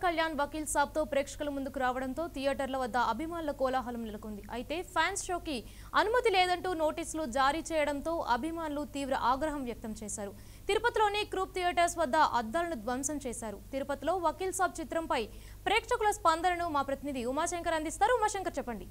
కళ్యాణ్ వకీల్ సాబ్తో ప్రేక్షకుల ముందుకు రావడంతో థియేటర్ల వద్ద అభిమానుల కోలాహలం నెలకొంది అయితే ఫ్యాన్స్ షోకి అనుమతి లేదంటూ నోటీసులు జారీ చేయడంతో అభిమానులు తీవ్ర ఆగ్రహం వ్యక్తం చేశారు తిరుపతిలోని క్రూప్ థియేటర్స్ వద్ద అద్దాలను ధ్వంసం చేశారు తిరుపతిలో వకీల్ సాబ్ చిత్రంపై ప్రేక్షకుల స్పందనను మా ప్రతినిధి ఉమాశంకర్ అందిస్తారు ఉమాశంకర్ చెప్పండి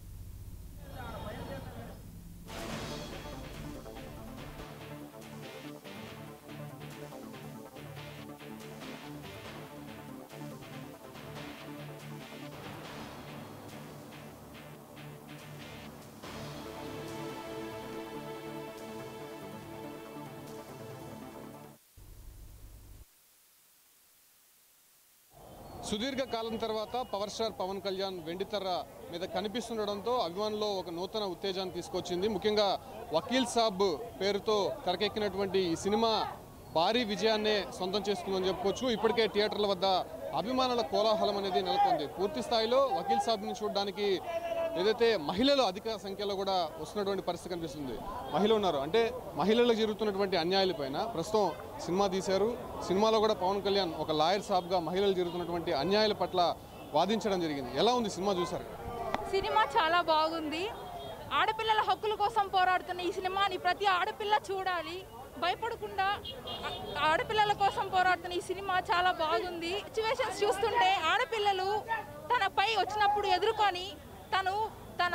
సుదీర్ఘ కాలం తర్వాత పవర్ స్టార్ పవన్ కళ్యాణ్ వెండితెర మీద కనిపిస్తుండడంతో అభిమానుల్లో ఒక నూతన ఉత్తేజాన్ని తీసుకొచ్చింది ముఖ్యంగా వకీల్ సాబ్ పేరుతో తెరకెక్కినటువంటి ఈ సినిమా భారీ విజయాన్నే సొంతం చేసుకుందని చెప్పుకోవచ్చు ఇప్పటికే థియేటర్ల వద్ద అభిమానుల కోలాహలం అనేది నెలకొంది పూర్తి స్థాయిలో వకీల్ సాబ్ని చూడడానికి ఏదైతే మహిళలు అధిక సంఖ్యలో కూడా వస్తున్నటువంటి పరిస్థితి కనిపిస్తుంది మహిళలు ఉన్నారు అంటే మహిళలకు జరుగుతున్నటువంటి అన్యాయాలపైన ప్రస్తుతం సినిమా తీశారు సినిమాలో కూడా పవన్ కళ్యాణ్ ఒక లాయర్ సాబ్గా మహిళలు జరుగుతున్నటువంటి అన్యాయాల పట్ల వాదించడం జరిగింది ఎలా ఉంది సినిమా చూసారు సినిమా చాలా బాగుంది ఆడపిల్లల హక్కుల కోసం పోరాడుతున్న ఈ సినిమాని ప్రతి ఆడపిల్ల చూడాలి భయపడకుండా ఆ- ఆడపిల్లల కోసం పోరాడుతున్న ఈ సినిమా చాలా బాగుంది సిచ్యువేషన్స్ చూస్తుంటే ఆడపిల్లలు తనపై వచ్చినప్పుడు ఎదుర్కొని తను తన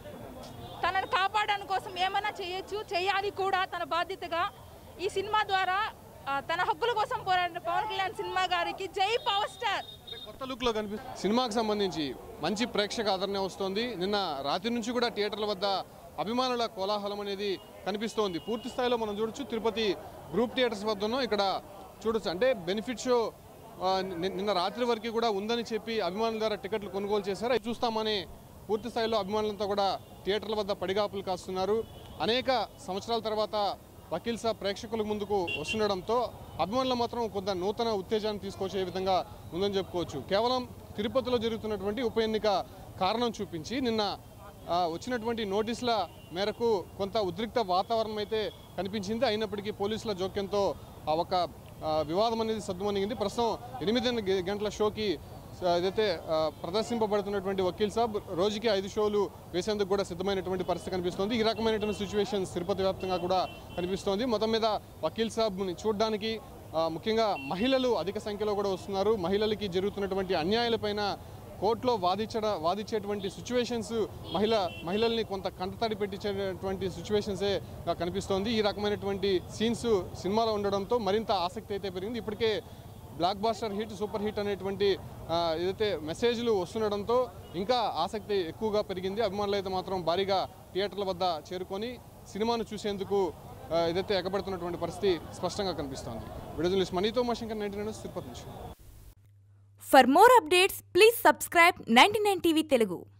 తనను కాపాడడానికి కోసం ఏమైనా చేయొచ్చు చేయాలి కూడా తన బాధ్యతగా ఈ సినిమా ద్వారా ఆ, తన హక్కుల కోసం పోరాడిన పవన్ కళ్యాణ్ సినిమా గారికి జై పవర్ స్టార్ అంటే కొత్త లుక్ లో కనిపిస్తుంది సినిమాకి సంబంధించి మంచి ప్రేక్షక ఆదరణ వస్తోంది నిన్న రాత్రి నుంచి కూడా థియేటర్ల వద్ద అభిమానుల కోలాహలం అనేది కనిపిస్తోంది పూర్తి స్థాయిలో మనం చూడొచ్చు తిరుపతి గ్రూప్ థియేటర్స్ వద్ద ఉన్నాం. ఇక్కడ చూడొచ్చు అంటే బెనిఫిట్ షో ఆ, ని- నిన్న రాత్రి వరకు కూడా ఉందని చెప్పి అభిమానుల ద్వారా టికెట్లు కొనుగోలు చేశారు అవి చూస్తామని పూర్తి స్థాయిలో అభిమానులంతా కూడా థియేటర్ల వద్ద పడిగాపులు కాస్తున్నారు అనేక సంవత్సరాల తర్వాత వకీల్ సాబ్ ప్రేక్షకుల ముందుకు వస్తుండడంతో అభిమానులు మాత్రం కొంత నూతన ఉత్తేజాన్ని తీసుకొచ్చే విధంగా ఉందని చెప్పుకోవచ్చు కేవలం తిరుపతిలో జరుగుతున్నటువంటి ఉప ఎన్నిక కారణం చూపించి నిన్న ఆ, వచ్చినటువంటి నోటీసుల మేరకు కొంత ఉద్రిక్త వాతావరణం అయితే కనిపించింది అయినప్పటికీ పోలీసుల జోక్యంతో ఆ ఒక ఆ, వివాదం అనేది సద్దుమణిగింది ప్రస్తుతం ఎనిమిది గ- గంటల షోకి ఆ, ఏదైతే ఆ, ప్రదర్శింపబడుతున్నటువంటి వకీల్ సాబ్ రోజుకి ఐదు షోలు వేసేందుకు కూడా సిద్ధమైనటువంటి పరిస్థితి కనిపిస్తోంది ఈ రకమైనటువంటి సిచ్యువేషన్స్ తిరుపతి వ్యాప్తంగా కూడా కనిపిస్తోంది మొత్తం మీద వకీల్ సాబ్ని చూడడానికి ఆ, ముఖ్యంగా మహిళలు అధిక సంఖ్యలో కూడా వస్తున్నారు మహిళలకి జరుగుతున్నటువంటి అన్యాయాలపైన కోర్టులో వాదించడ వాదించేటువంటి సిచ్యువేషన్స్ మహిళ మహిళల్ని కొంత కంటతడి పెట్టించేటువంటి సిచ్యువేషన్సే కనిపిస్తోంది ఈ రకమైనటువంటి సీన్స్ సినిమాలో ఉండడంతో మరింత ఆసక్తి అయితే పెరిగింది ఇప్పటికే blockbuster hit super hit అనేటువంటి ఆ, ఏదైతే మెసేజ్లు వస్తుండడంతో ఇంకా ఆసక్తి ఎక్కువగా పెరిగింది అభిమానులు అయితే మాత్రం భారీగా థియేటర్ల వద్ద చేరుకొని సినిమాను చూసేందుకు ఆ, ఏదైతే ఎగబడుతున్నటువంటి పరిస్థితి స్పష్టంగా కనిపిస్తోంది విడుదల మనీతో మాషంకర్ నైన్టీ నైన్ తిరుపతి నుంచి For more updates, please subscribe 99 TV Telugu.